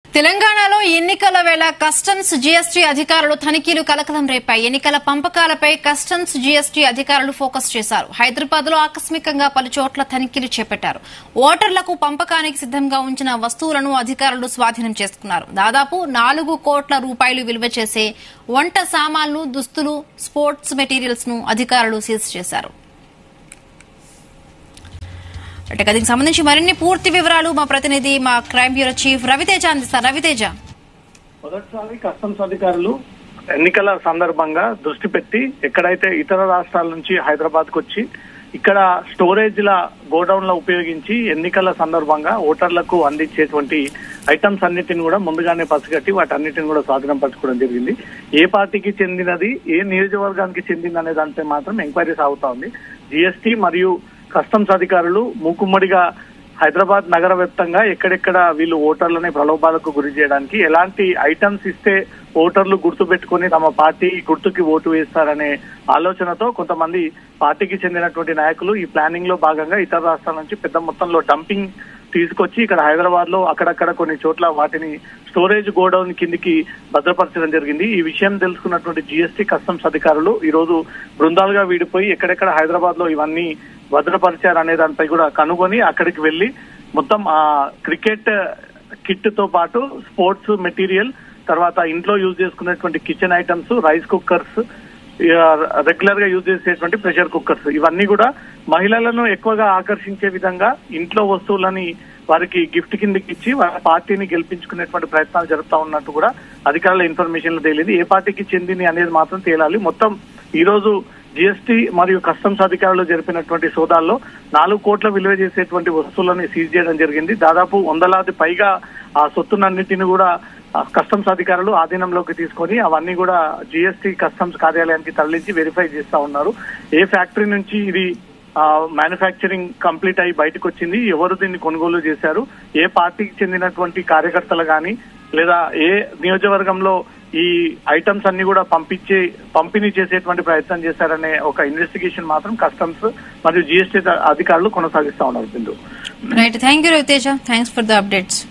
తెలంగాణలో ఎన్నికల వేళ కస్టమ్స్ జీఎస్టీ అధికారులు తనిఖీలు కలకలం రేపాయి ఎన్నికల పంపకాలపై కస్టమ్స్ జీఎస్టీ అధికారులు ఫోకస్ చేశారు హైదరాబాద్ లో ఆకస్మికంగా పలు చోట్ల తనిఖీలు చేపట్టారు ఓటర్లకు పంపకానికి సిద్దంగా ఉంచిన వస్తువులను అధికారులు స్వాధీనం చేసుకున్నారు దాదాపు నాలుగు కోట్ల రూపాయలు విలువ చేసే వంట సామాన్లు దుస్తులు స్పోర్ట్స్ మెటీరియల్స్ ను అధికారులు సీజ్ చేశారు అంటే దీనికి సంబంధించి మరిన్ని పూర్తి వివరాలు మా ప్రతినిధి మా క్రైమ్ బ్యూరో చీఫ్ రవితేజ అందిస్తారు రవితేజ మొదటిసారి కస్టమ్స్ అధికారులు ఎన్నికల సందర్భంగా దృష్టి పెట్టి ఎక్కడైతే ఇతర రాష్ట్రాల నుంచి హైదరాబాద్ కు వచ్చి ఇక్కడ స్టోరేజ్ ల గోడౌన్ లో ఉపయోగించి ఎన్నికల సందర్భంగా ఓటర్లకు అందించేటువంటి ఐటమ్స్ అన్నిటిని కూడా ముందుగానే పసిగట్టి వాటన్నిటిని కూడా స్వాధీనం పరచుకోవడం జరిగింది ఏ పార్టీకి చెందినది ఏ నియోజకవర్గానికి చెందింది అనే దానిపై మాత్రం ఎంక్వైరీ సాగుతా ఉంది జిఎస్టీ మరియు కస్టమ్స్ అధికారులు మూకుమ్మడిగా హైదరాబాద్ నగర వ్యాప్తంగా ఎక్కడెక్కడ వీళ్ళు ఓటర్లని ప్రలోభాలకు గురి చేయడానికి ఎలాంటి ఐటమ్స్ ఇస్తే ఓటర్లు గుర్తు పెట్టుకుని తమ పార్టీ గుర్తుకి ఓటు వేస్తారనే ఆలోచనతో కొంతమంది పార్టీకి చెందినటువంటి నాయకులు ఈ ప్లానింగ్ లో భాగంగా ఇతర రాష్ట్రాల నుంచి పెద్ద మొత్తంలో డంపింగ్ తీసుకొచ్చి ఇక్కడ హైదరాబాద్ లో అక్కడక్కడ కొన్ని చోట్ల వాటిని స్టోరేజ్ గోడౌన్ కిందికి భద్రపరచడం జరిగింది ఈ విషయం తెలుసుకున్నటువంటి జిఎస్టీ కస్టమ్స్ అధికారులు ఈ రోజు బృందాలుగా వీడిపోయి ఎక్కడెక్కడ హైదరాబాద్ లో ఇవన్నీ భద్రపరిచారు అనే దానిపై కూడా కనుగొని అక్కడికి వెళ్లి మొత్తం ఆ క్రికెట్ కిట్ తో పాటు స్పోర్ట్స్ మెటీరియల్ తర్వాత ఇంట్లో యూజ్ చేసుకునేటువంటి kitchen items rice cookers regular గా యూజ్ చేసేటువంటి ప్రెషర్ కుక్కర్స్ ఇవన్నీ కూడా మహిళలను ఎక్కువగా ఆకర్షించే విధంగా ఇంట్లో వస్తువులని వారికి గిఫ్ట్ కిందకి ఇచ్చి వారి పార్టీని గెలిపించుకునేటువంటి ప్రయత్నాలు జరుపుతా ఉన్నట్టు కూడా అధికారుల ఇన్ఫర్మేషన్ తేలింది ఏ పార్టీకి చెందింది అనేది మాత్రం తేలాలి మొత్తం ఈ రోజు జిఎస్టీ మరియు కస్టమ్స్ అధికారులు జరిపినటువంటి సోదాల్లో నాలుగు కోట్ల విలువ చేసేటువంటి వస్తువులను సీజ్ చేయడం జరిగింది దాదాపు వందలాది పైగా ఆ సొత్తునన్నింటిని కూడా ఆ కస్టమ్స్ అధికారులు ఆధీనంలోకి తీసుకొని అవన్నీ కూడా జిఎస్టీ కస్టమ్స్ కార్యాలయానికి తరలించి వెరిఫై చేస్తా ఉన్నారు ఏ ఫ్యాక్టరీ నుంచి ఇది మ్యానుఫ్యాక్చరింగ్ కంప్లీట్ అయ్యి బయటకు వచ్చింది ఎవరు దీన్ని కొనుగోలు చేశారు ఏ పార్టీకి చెందినటువంటి కార్యకర్తలు కానీ లేదా ఏ నియోజకవర్గంలో ఈ ఐటమ్స్ అన్ని కూడా పంపించే పంపిణీ చేసేటువంటి ప్రయత్నం చేశారనే ఒక ఇన్వెస్టిగేషన్ మాత్రం కస్టమ్స్ మరియు జిఎస్టీ అధికారులు కొనసాగిస్తా ఉన్నారు Bindu right thank you Raviteja thanks for the updates